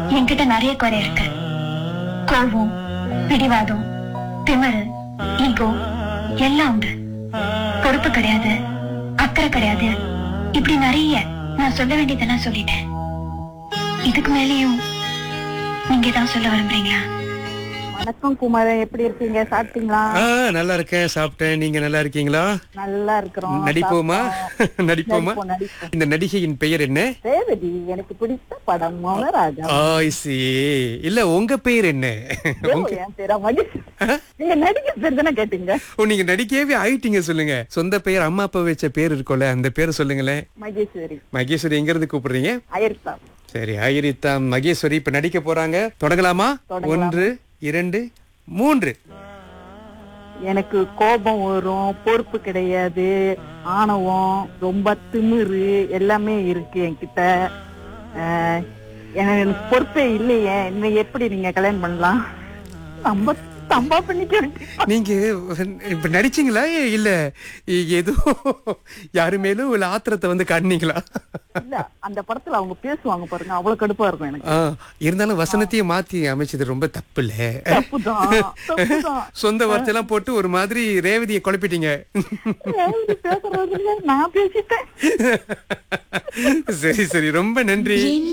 என்கிட்ட நிறைய குறை இருக்கு கோபம் பிடிவாதம் திமிரு ஈகோ எல்லாம் உண்டு பொறுப்பு கிடையாது அக்கறை கிடையாது இப்படி நிறைய நான் சொல்ல வேண்டியதெல்லாம் சொல்லிட்டேன் இதுக்கு மேலேயும் நீங்க தான் சொல்ல விரும்புறீங்களா வணக்கம் குமாரன் எப்படி இருக்கீங்க சாப்பிட்டீங்களா ஆ நல்லா இருக்கேன் சாப்பிட்டேன் நீங்க நல்லா இருக்கீங்களா நல்லா இருக்கிறோம் நடிப்போமா நடிப்போமா நடிப்போம், நடிப்போம். இந்த நடிகையின் பெயர் என்ன ரேவதி எனக்கு பிடித்த படம் மௌனராஜா ஆய்சி இல்ல உங்க பெயர் என்ன உங்க என் பேரா மகேஷ் நீங்க நடிக்க பேர் தானே கேட்டீங்க ஓ நீங்க நடிக்கவே ஆயிட்டீங்க சொல்லுங்க சொந்த பெயர் அம்மா அப்பா வச்ச பேர் இருக்கும்ல அந்த பேர் சொல்லுங்களேன் மகேஸ்வரி மகேஸ்வரி எங்க இருந்து கூப்பிடுறீங்க அயர்த்தா சரி ஆயிரித்தா மகேஸ்வரி இப்ப நடிக்க போறாங்க தொடங்கலாமா தொடங்கலாம். ஒன்று இரண்டு மூன்று எனக்கு கோபம் வரும் பொறுப்பு கிடையாது ஆணவம் ரொம்ப திமிரு எல்லாமே இருக்கு என்கிட்ட அஹ், எனக்கு எனக்கு பொறுப்பே இல்லையே இன்னும் எப்படி நீங்க கல்யாணம் பண்ணலாம் நம்ம தம்பா பண்ணிக்க வேண்டியது. நீங்க இப்ப நடிச்சீங்களா இல்ல ஏதோ யாரு மேலும் இல்ல ஆத்திரத்தை வந்து காட்டினீங்களா இல்ல அந்த படத்துல அவங்க பேசுவாங்க பாருங்க அவ்வளவு கடுப்பா இருக்கும் எனக்கு ஆ, இருந்தாலும் வசனத்தையே மாத்தி அமைச்சது ரொம்ப தப்பு இல்ல தப்புதான் தப்புதான் சொந்த வார்த்தையெல்லாம் போட்டு ஒரு மாதிரி ரேவதியை குழப்பிட்டீங்க ரேவதி பேசுறது இல்ல, நான் பேசிட்டேன் சரி சரி ரொம்ப நன்றி